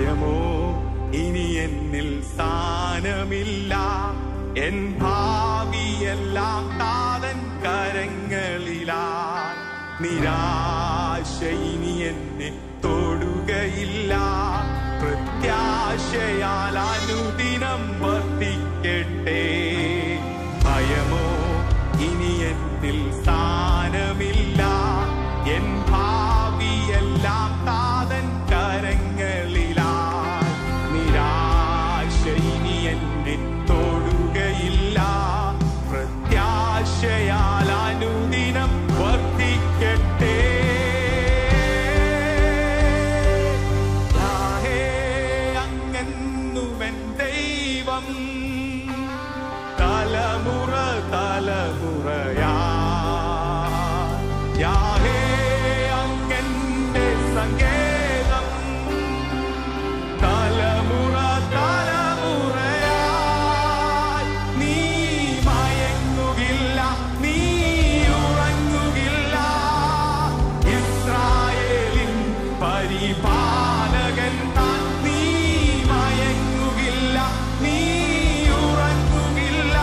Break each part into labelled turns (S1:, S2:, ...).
S1: ഭയമോ ഇനി എന്നിൽ സ്ഥാനമില്ല എൻ ഭാവിയെല്ലാം താതൻ കരങ്ങളിലാ നിരാശ ഇനി എന്നെ തൊടുകയില്ല പ്രത്യാശയാൽ അനുദിനം വർദ്ധിക്കട്ടെ ഭയമോ ഇനി എന്നിൽ സ്ഥാനമില്ല എൻ ഭാവിയെല്ലാം താതൻ കരങ്ങളിലാ നിരാശ ഇനി എന്നെ തൊടുകയില്ല പ്രത്യാശയാൽ അനുദിനം വർദ്ധിക്കട്ടെ യാഹേ, അങ്ങെന്നുമെൻ ദൈവം തലമുറ തലമുറയാ യാഹേ അങ്ങന്റെ സങ്കേതം തലമുറ തലമുറയാ നീ മയങ്ങുകില്ല നീ ഉറങ്ങുകില്ല ഇസ്രായേലിൻ പരിപാലകൻ താൻ നീ മയങ്ങുകില്ല നീ ഉറങ്ങുകില്ല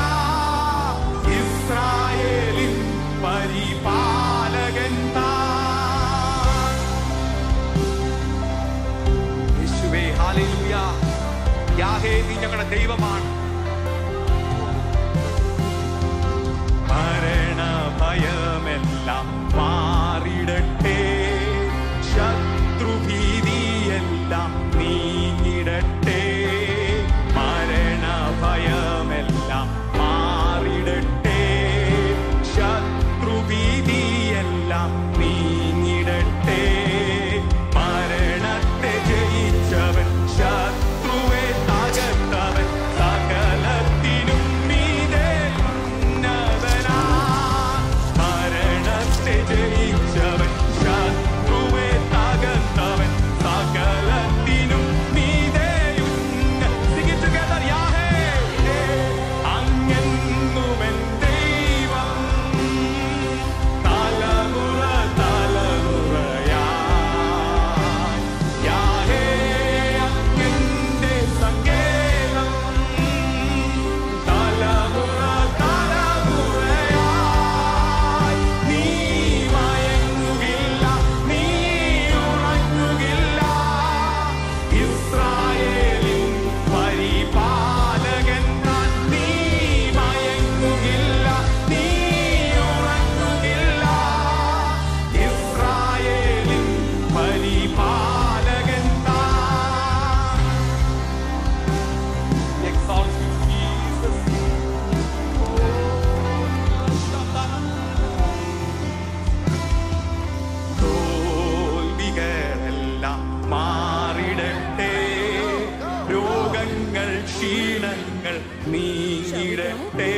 S1: ഇസ്രായേലിൻ പരിപാലകൻ താൻ യേശുവേ ഹല്ലേലൂയ യാഹേ നീ ഞങ്ങളുടെ ദൈവമാണ് മരണ ഭയമെല്ലാം മാറിടട്ടെ ശത്രുഭീതിയെല്ലാം നീങ്ങിടട്ടെ മരണ ഭയമെല്ലാം മാറിടട്ടെ ശത്രുഭീതിയെല്ലാം നീങ്ങിടട്ടെ മരണത്തെ ജയിച്ചവൻ ശത്രുവെ തകർത്തവൻ സകലത്തിനും മീതെ ഉന്നതനാ മരണത്തെ ജയിച്ചവൻ ശത്രുവെ തകർത്തവൻ സകലത്തിനും മീതെ ഉന്ന Sing it together, Yahweh. അങ്ങെന്നുമെൻ ദൈവം തലമുറ തലമുറയായി യാഹേ അങ്ങന്റെ സങ്കേതം തലമുറ തലമുറയായി നീ മയങ്ങുകില്ല നീ ഉറങ്ങുകില്ല ഇസ്രായേലിൻ പരിപാലകൻ താൻ നീ മയങ്ങുകില്ല നീ ഉറങ്ങുകില്ല ഇസ്രായേലിൻ പരിപാലകൻ താൻ Exalt you, Jesus. തോൽവികളെല്ലാം മാറിടട്ടെ രോഗങ്ങൾ ക്ഷീണങ്ങൾ നീങ്ങിടട്ടെ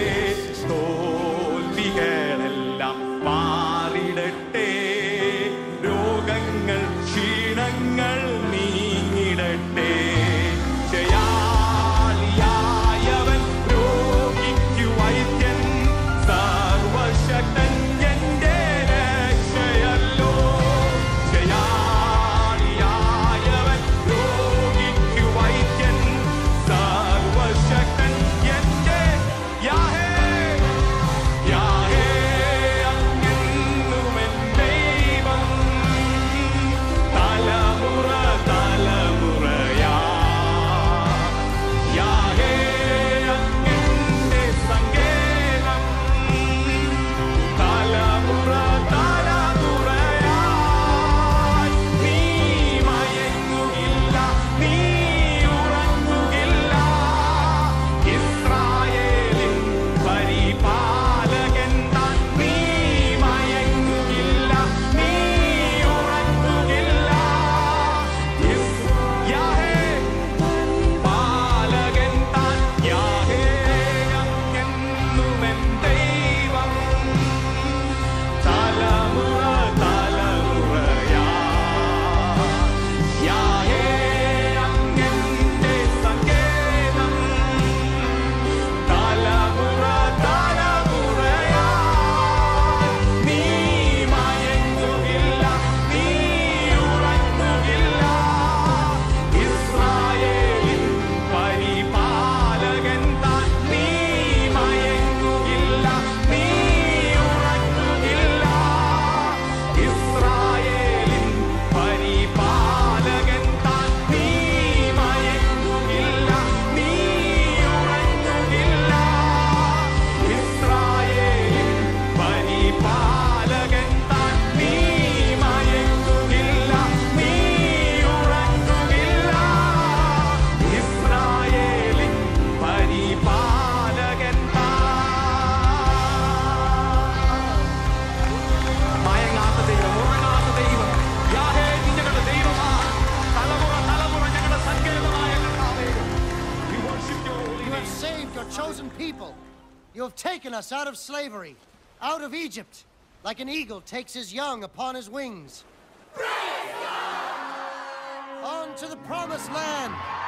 S1: തോൽവികളെല്ലാം മാറിടട്ടെ രോഗങ്ങൾ ക്ഷീണങ്ങൾ നീങ്ങിടട്ടെ ജയാലിയായവൻ രോഗിക്കു വൈദ്യൻ സർവശക്തൻ എന്റെ രക്ഷയല്ലോ ജയാലിയായവൻ രോഗിക്കു വൈദ്യൻ സർവശക്തൻ എന്റെ യാഹേ യാഹേ അങ്ങെന്നുമെൻ ദൈവം തലമുറ
S2: You have taken us out of slavery, out of Egypt, like an eagle takes his young upon his wings. On to the promised land,